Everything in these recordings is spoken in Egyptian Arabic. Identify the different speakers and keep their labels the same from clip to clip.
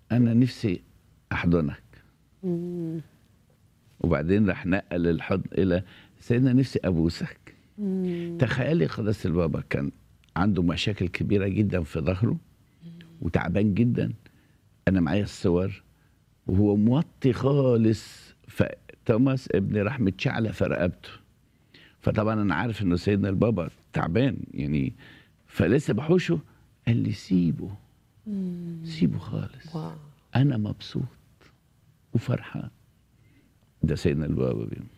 Speaker 1: انا نفسي احضنك
Speaker 2: مم.
Speaker 1: وبعدين راح نقل الحضن الى سيدنا نفسي ابوسك
Speaker 2: مم.
Speaker 1: تخيلي قداسه البابا كان عنده مشاكل كبيره جدا في ظهره وتعبان جدا انا معايا الصور وهو موطي خالص فتوماس ابني راح متشعلق في رقبته فطبعا انا عارف انه سيدنا البابا تعبان يعني فلسه بحوشه قال لي سيبه
Speaker 2: مم.
Speaker 1: سيبه خالص
Speaker 2: واو
Speaker 1: انا مبسوط وفرحان ده سيدنا البابا بيقول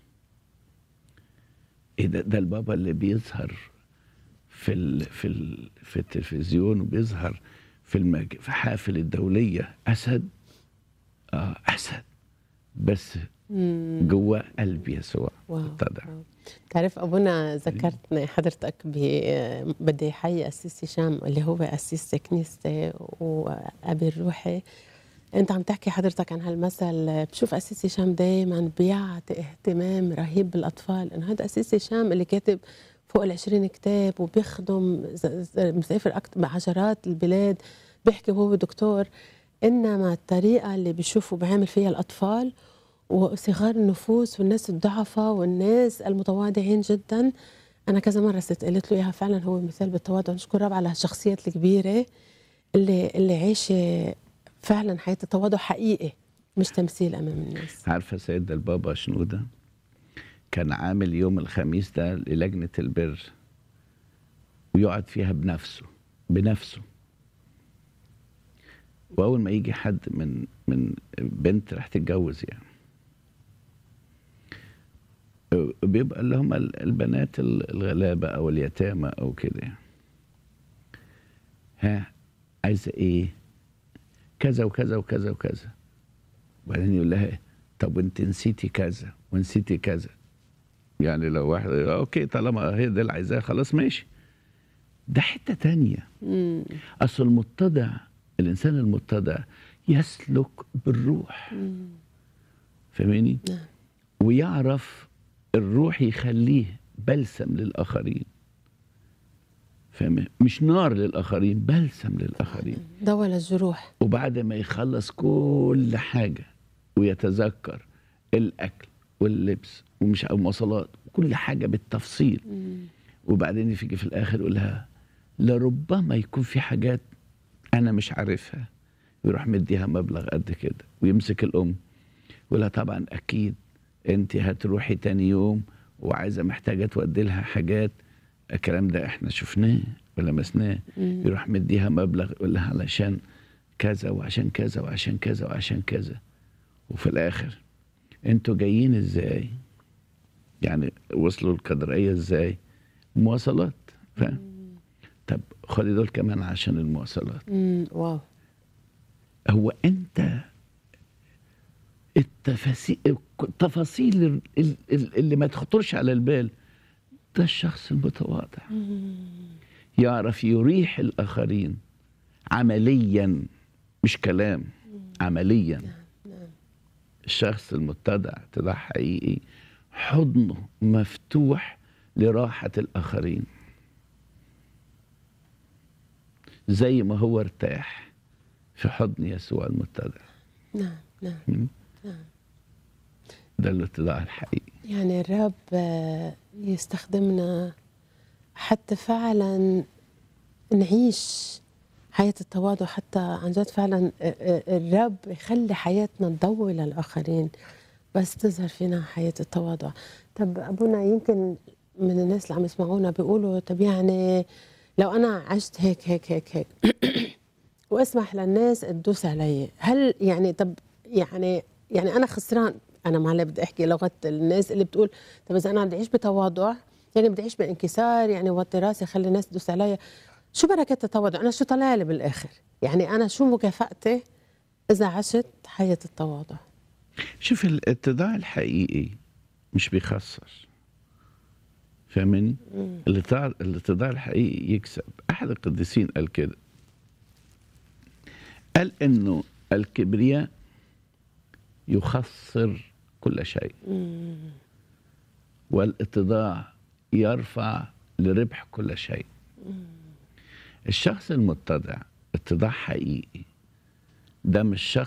Speaker 1: ايه ده ده البابا اللي بيظهر في ال في ال في التلفزيون وبيظهر في المج... في حافل الدوليه اسد اه اسد بس
Speaker 2: مم.
Speaker 1: جواه قلب يسوع
Speaker 2: واو
Speaker 1: اتضع
Speaker 2: واو. تعرف ابونا ذكرتني حضرتك ب- بدي احيي اسيس هشام اللي هو اسيس كنيستي وابي الروحي انت عم تحكي حضرتك عن هالمثل بشوف اسيس هشام دائما بيعطي اهتمام رهيب بالاطفال انه هذا اسيس هشام اللي كاتب فوق ال 20 كتاب وبيخدم ز- ز- مسافر أكتر بعشرات البلاد بيحكي وهو دكتور انما الطريقه اللي بيشوفوا بيعمل فيها الاطفال وصغار النفوس والناس الضعفاء والناس المتواضعين جدا انا كذا مره ست قلت له اياها فعلا هو مثال بالتواضع نشكر رب على هالشخصيات الكبيره اللي اللي عايشه فعلا حياه التواضع حقيقي مش تمثيل امام الناس
Speaker 1: عارفه سيدنا البابا شنو ده كان عامل يوم الخميس ده للجنه البر ويقعد فيها بنفسه بنفسه واول ما يجي حد من من بنت راح تتجوز يعني بيبقى اللي هم البنات الغلابه او اليتامى او كده يعني. ها عايزه ايه كذا وكذا وكذا وكذا وبعدين يقول لها طب وانت نسيتي كذا ونسيتي كذا يعني لو واحد اوكي طالما هي ده اللي عايزاه خلاص ماشي ده حته تانية
Speaker 2: مم.
Speaker 1: اصل المتضع الانسان المتضع يسلك بالروح
Speaker 2: مم.
Speaker 1: فاهماني
Speaker 2: نعم.
Speaker 1: ويعرف الروح يخليه بلسم للاخرين فاهم مش نار للاخرين بلسم للاخرين
Speaker 2: دواء للجروح
Speaker 1: وبعد ما يخلص كل حاجة ويتذكر الأكل واللبس ومش المواصلات كل حاجة بالتفصيل
Speaker 2: مم.
Speaker 1: وبعدين يجي في الآخر يقول لها لربما يكون في حاجات أنا مش عارفها ويروح مديها مبلغ قد كده ويمسك الأم يقول لها طبعا أكيد أنت هتروحي تاني يوم وعايزة محتاجة تودي لها حاجات الكلام ده احنا شفناه ولمسناه
Speaker 2: مم.
Speaker 1: يروح مديها مبلغ يقول لها علشان كذا وعشان كذا وعشان كذا وعشان كذا وفي الاخر انتوا جايين ازاي يعني وصلوا القدرية ازاي مواصلات فاهم طب خلي دول كمان عشان المواصلات
Speaker 2: مم. واو
Speaker 1: هو انت التفاصيل التفاصيل ال- ال- ال- اللي ما تخطرش على البال ده الشخص المتواضع
Speaker 2: مم.
Speaker 1: يعرف يريح الآخرين عمليا مش كلام عمليا
Speaker 2: نعم.
Speaker 1: الشخص المتضع اتضاع حقيقي حضنه مفتوح لراحة الآخرين زي ما هو ارتاح في حضن يسوع المتضع
Speaker 2: نعم نعم
Speaker 1: م?
Speaker 2: نعم
Speaker 1: ده الاتضاع الحقيقي
Speaker 2: يعني الرب آه، يستخدمنا حتى فعلا نعيش حياة التواضع حتى عن جد فعلا آه، آه، الرب يخلي حياتنا تضوي للآخرين بس تظهر فينا حياة التواضع طب أبونا يمكن من الناس اللي عم يسمعونا بيقولوا طب يعني لو أنا عشت هيك هيك هيك هيك واسمح للناس تدوس علي هل يعني طب يعني يعني انا خسران انا معلش بدي احكي لغه الناس اللي بتقول طب اذا انا بدي اعيش بتواضع يعني بدي اعيش بانكسار يعني وطي راسي خلي الناس تدوس علي شو بركه التواضع انا شو طلع لي بالاخر يعني انا شو مكافاتي اذا عشت حياه التواضع
Speaker 1: شوف الاتضاع الحقيقي مش بيخسر فاهمني؟ الاتضاع الاتضاع الحقيقي يكسب احد القديسين قال كده قال انه الكبرياء يخسر كل شيء والاتضاع يرفع لربح كل شيء الشخص المتضع اتضاع حقيقي ده مش شخص